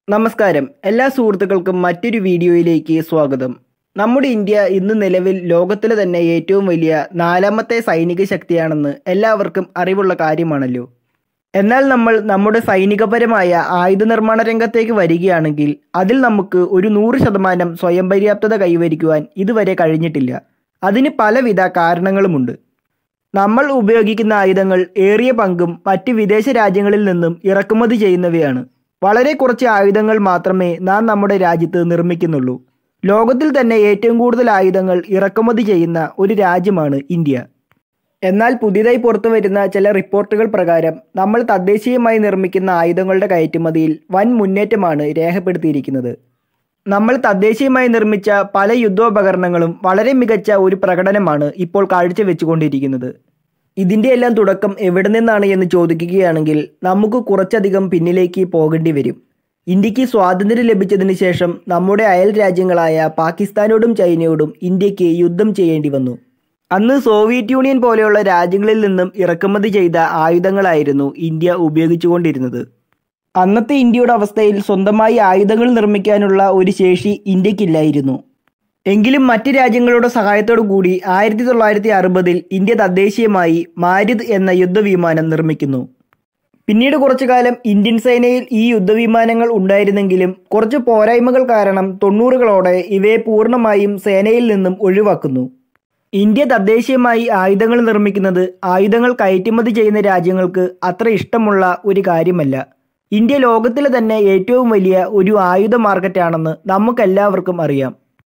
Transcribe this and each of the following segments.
നമസ്കാരം എല്ലാ സുഹൃത്തുക്കൾക്കും മറ്റൊരു വീഡിയോയിലേക്ക് സ്വാഗതം നമ്മുടെ ഇന്ത്യ ഇന്ന് നിലവിൽ ലോകത്തിലെ തന്നെ ഏറ്റവും വലിയ നാലാമത്തെ സൈനിക ശക്തിയാണെന്ന് എല്ലാവർക്കും അറിവുള്ള കാര്യമാണല്ലോ എന്നാൽ നമ്മൾ നമ്മുടെ സൈനികപരമായ ആയുധ നിർമ്മാണ രംഗത്തേക്ക് വരികയാണെങ്കിൽ അതിൽ നമുക്ക് ഒരു നൂറ് ശതമാനം സ്വയം പര്യാപ്തത കൈവരിക്കുവാൻ ഇതുവരെ കഴിഞ്ഞിട്ടില്ല അതിന് പലവിധ കാരണങ്ങളുമുണ്ട് നമ്മൾ ഉപയോഗിക്കുന്ന ആയുധങ്ങൾ ഏറിയ പങ്കും മറ്റ് വിദേശ രാജ്യങ്ങളിൽ നിന്നും ഇറക്കുമതി ചെയ്യുന്നവയാണ് വളരെ കുറച്ച് ആയുധങ്ങൾ മാത്രമേ നാം നമ്മുടെ രാജ്യത്ത് നിർമ്മിക്കുന്നുള്ളൂ ലോകത്തിൽ തന്നെ ഏറ്റവും കൂടുതൽ ആയുധങ്ങൾ ഇറക്കുമതി ചെയ്യുന്ന ഒരു രാജ്യമാണ് ഇന്ത്യ എന്നാൽ പുതിയതായി പുറത്തു വരുന്ന ചില റിപ്പോർട്ടുകൾ പ്രകാരം നമ്മൾ തദ്ദേശീയമായി നിർമ്മിക്കുന്ന ആയുധങ്ങളുടെ കയറ്റുമതിയിൽ വൻ മുന്നേറ്റമാണ് രേഖപ്പെടുത്തിയിരിക്കുന്നത് നമ്മൾ തദ്ദേശീയമായി നിർമ്മിച്ച പല യുദ്ധോപകരണങ്ങളും വളരെ മികച്ച ഒരു പ്രകടനമാണ് ഇപ്പോൾ കാഴ്ചവെച്ചുകൊണ്ടിരിക്കുന്നത് ഇതിൻ്റെ എല്ലാം തുടക്കം എവിടെ നിന്നാണ് എന്ന് ചോദിക്കുകയാണെങ്കിൽ നമുക്ക് കുറച്ചധികം പിന്നിലേക്ക് പോകേണ്ടി വരും ഇന്ത്യക്ക് സ്വാതന്ത്ര്യം ലഭിച്ചതിന് ശേഷം നമ്മുടെ അയൽ രാജ്യങ്ങളായ പാകിസ്ഥാനോടും ചൈനയോടും ഇന്ത്യക്ക് യുദ്ധം ചെയ്യേണ്ടി വന്നു അന്ന് സോവിയറ്റ് യൂണിയൻ പോലെയുള്ള രാജ്യങ്ങളിൽ നിന്നും ഇറക്കുമതി ചെയ്ത ആയുധങ്ങളായിരുന്നു ഇന്ത്യ ഉപയോഗിച്ചുകൊണ്ടിരുന്നത് അന്നത്തെ ഇന്ത്യയുടെ അവസ്ഥയിൽ സ്വന്തമായി ആയുധങ്ങൾ നിർമ്മിക്കാനുള്ള ഒരു ശേഷി ഇന്ത്യക്കില്ലായിരുന്നു എങ്കിലും മറ്റ് രാജ്യങ്ങളുടെ സഹായത്തോടു കൂടി ആയിരത്തി തൊള്ളായിരത്തി അറുപതിൽ ഇന്ത്യ തദ്ദേശീയമായി മാരുത് എന്ന യുദ്ധവിമാനം നിർമ്മിക്കുന്നു പിന്നീട് കുറച്ചു കാലം ഇന്ത്യൻ സേനയിൽ ഈ യുദ്ധവിമാനങ്ങൾ ഉണ്ടായിരുന്നെങ്കിലും കുറച്ച് പോരായ്മകൾ കാരണം തൊണ്ണൂറുകളോടെ ഇവയെ പൂർണ്ണമായും സേനയിൽ നിന്നും ഒഴിവാക്കുന്നു ഇന്ത്യ തദ്ദേശീയമായി ആയുധങ്ങൾ നിർമ്മിക്കുന്നത് ആയുധങ്ങൾ കയറ്റുമതി ചെയ്യുന്ന രാജ്യങ്ങൾക്ക് അത്ര ഇഷ്ടമുള്ള ഒരു കാര്യമല്ല ഇന്ത്യ ലോകത്തിലെ തന്നെ ഏറ്റവും വലിയ ഒരു ആയുധ മാർക്കറ്റാണെന്ന് നമുക്കെല്ലാവർക്കും അറിയാം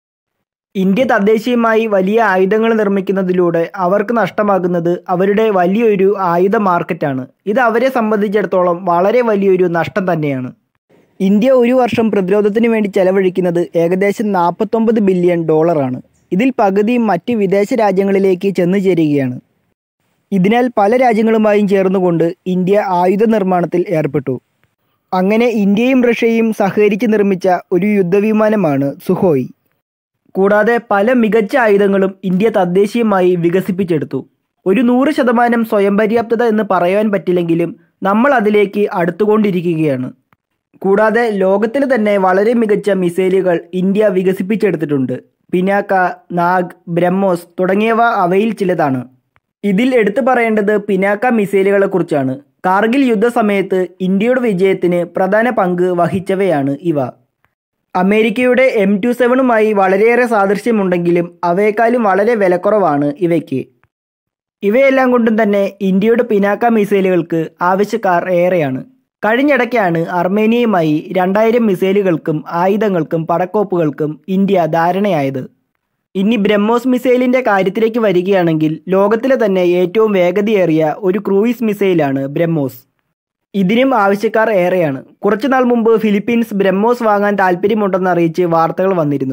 ഇന്ത്യ തദ്ദേശീയമായി വലിയ ആയുധങ്ങൾ നിർമ്മിക്കുന്നതിലൂടെ അവർക്ക് നഷ്ടമാകുന്നത് അവരുടെ വലിയൊരു ആയുധ മാർക്കറ്റാണ് ഇത് അവരെ സംബന്ധിച്ചിടത്തോളം വളരെ വലിയൊരു നഷ്ടം തന്നെയാണ് ഇന്ത്യ ഒരു വർഷം പ്രതിരോധത്തിന് വേണ്ടി ചെലവഴിക്കുന്നത് ഏകദേശം നാൽപ്പത്തൊമ്പത് ബില്യൺ ഡോളറാണ് ഇതിൽ പകുതിയും മറ്റ് വിദേശ രാജ്യങ്ങളിലേക്ക് ചെന്നു ചേരുകയാണ് ഇതിനാൽ പല രാജ്യങ്ങളുമായും ചേർന്നുകൊണ്ട് ഇന്ത്യ ആയുധ നിർമ്മാണത്തിൽ ഏർപ്പെട്ടു അങ്ങനെ ഇന്ത്യയും റഷ്യയും സഹകരിച്ച് നിർമ്മിച്ച ഒരു യുദ്ധവിമാനമാണ് സുഹോയ് കൂടാതെ പല മികച്ച ആയുധങ്ങളും ഇന്ത്യ തദ്ദേശീയമായി വികസിപ്പിച്ചെടുത്തു ഒരു നൂറ് ശതമാനം സ്വയം പര്യാപ്തത എന്ന് പറയാൻ പറ്റില്ലെങ്കിലും നമ്മൾ അതിലേക്ക് അടുത്തുകൊണ്ടിരിക്കുകയാണ് കൂടാതെ ലോകത്തിൽ തന്നെ വളരെ മികച്ച മിസൈലുകൾ ഇന്ത്യ വികസിപ്പിച്ചെടുത്തിട്ടുണ്ട് പിനാക്ക നാഗ് ബ്രഹ്മോസ് തുടങ്ങിയവ അവയിൽ ചിലതാണ് ഇതിൽ എടുത്തു പറയേണ്ടത് പിനാക്ക മിസൈലുകളെ കുറിച്ചാണ് കാർഗിൽ യുദ്ധസമയത്ത് ഇന്ത്യയുടെ വിജയത്തിന് പ്രധാന പങ്ക് വഹിച്ചവയാണ് ഇവ അമേരിക്കയുടെ എം ടു സെവനുമായി വളരെയേറെ സാദൃശ്യമുണ്ടെങ്കിലും അവയെക്കാളും വളരെ വിലക്കുറവാണ് ഇവയ്ക്ക് ഇവയെല്ലാം കൊണ്ടും തന്നെ ഇന്ത്യയുടെ പിനാക്ക മിസൈലുകൾക്ക് ആവശ്യക്കാർ ഏറെയാണ് കഴിഞ്ഞിടയ്ക്കാണ് അർമേനിയയുമായി രണ്ടായിരം മിസൈലുകൾക്കും ആയുധങ്ങൾക്കും പടക്കോപ്പുകൾക്കും ഇന്ത്യ ധാരണയായത് ഇനി ബ്രഹ്മോസ് മിസൈലിന്റെ കാര്യത്തിലേക്ക് വരികയാണെങ്കിൽ ലോകത്തിലെ തന്നെ ഏറ്റവും വേഗതയേറിയ ഒരു ക്രൂയിസ് മിസൈലാണ് ബ്രഹ്മോസ് ഇതിനും ആവശ്യക്കാർ ഏറെയാണ് കുറച്ചുനാൾ മുമ്പ് ഫിലിപ്പീൻസ് ബ്രഹ്മോസ് വാങ്ങാൻ താല്പര്യമുണ്ടെന്ന് അറിയിച്ച് വാർത്തകൾ വന്നിരുന്നു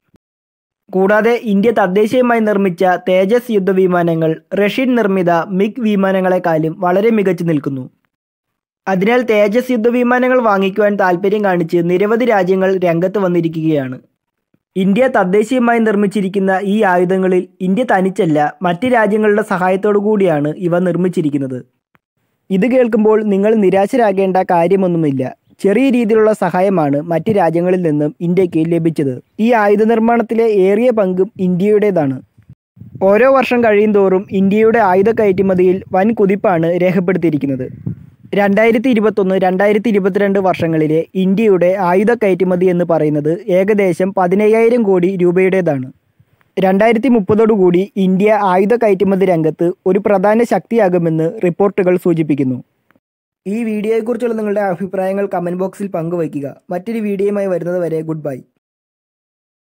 കൂടാതെ ഇന്ത്യ തദ്ദേശീയമായി നിർമ്മിച്ച തേജസ് യുദ്ധവിമാനങ്ങൾ റഷ്യൻ നിർമ്മിത മിഗ് വിമാനങ്ങളെക്കാളും വളരെ മികച്ചു നിൽക്കുന്നു അതിനാൽ തേജസ് യുദ്ധവിമാനങ്ങൾ വാങ്ങിക്കുവാൻ താല്പര്യം കാണിച്ച് നിരവധി രാജ്യങ്ങൾ രംഗത്ത് വന്നിരിക്കുകയാണ് ഇന്ത്യ തദ്ദേശീയമായി നിർമ്മിച്ചിരിക്കുന്ന ഈ ആയുധങ്ങളിൽ ഇന്ത്യ തനിച്ചല്ല മറ്റ് രാജ്യങ്ങളുടെ സഹായത്തോടു കൂടിയാണ് ഇവ നിർമ്മിച്ചിരിക്കുന്നത് ഇത് കേൾക്കുമ്പോൾ നിങ്ങൾ നിരാശരാകേണ്ട കാര്യമൊന്നുമില്ല ചെറിയ രീതിയിലുള്ള സഹായമാണ് മറ്റ് രാജ്യങ്ങളിൽ നിന്നും ഇന്ത്യക്ക് ലഭിച്ചത് ഈ ആയുധ നിർമ്മാണത്തിലെ ഏറിയ പങ്കും ഇന്ത്യയുടേതാണ് ഓരോ വർഷം കഴിയുന്തോറും ഇന്ത്യയുടെ ആയുധ കയറ്റുമതിയിൽ വൻ കുതിപ്പാണ് രേഖപ്പെടുത്തിയിരിക്കുന്നത് രണ്ടായിരത്തി ഇരുപത്തൊന്ന് രണ്ടായിരത്തി ഇരുപത്തിരണ്ട് വർഷങ്ങളിലെ ഇന്ത്യയുടെ ആയുധ കയറ്റുമതി എന്ന് പറയുന്നത് ഏകദേശം പതിനയ്യായിരം കോടി രൂപയുടേതാണ് രണ്ടായിരത്തി മുപ്പതോടുകൂടി ഇന്ത്യ ആയുധ കയറ്റുമതി രംഗത്ത് ഒരു പ്രധാന ശക്തിയാകുമെന്ന് റിപ്പോർട്ടുകൾ സൂചിപ്പിക്കുന്നു ഈ വീഡിയോയെക്കുറിച്ചുള്ള നിങ്ങളുടെ അഭിപ്രായങ്ങൾ കമൻറ്റ് ബോക്സിൽ പങ്കുവയ്ക്കുക മറ്റൊരു വീഡിയോയുമായി വരുന്നത് വരെ ഗുഡ് ബൈ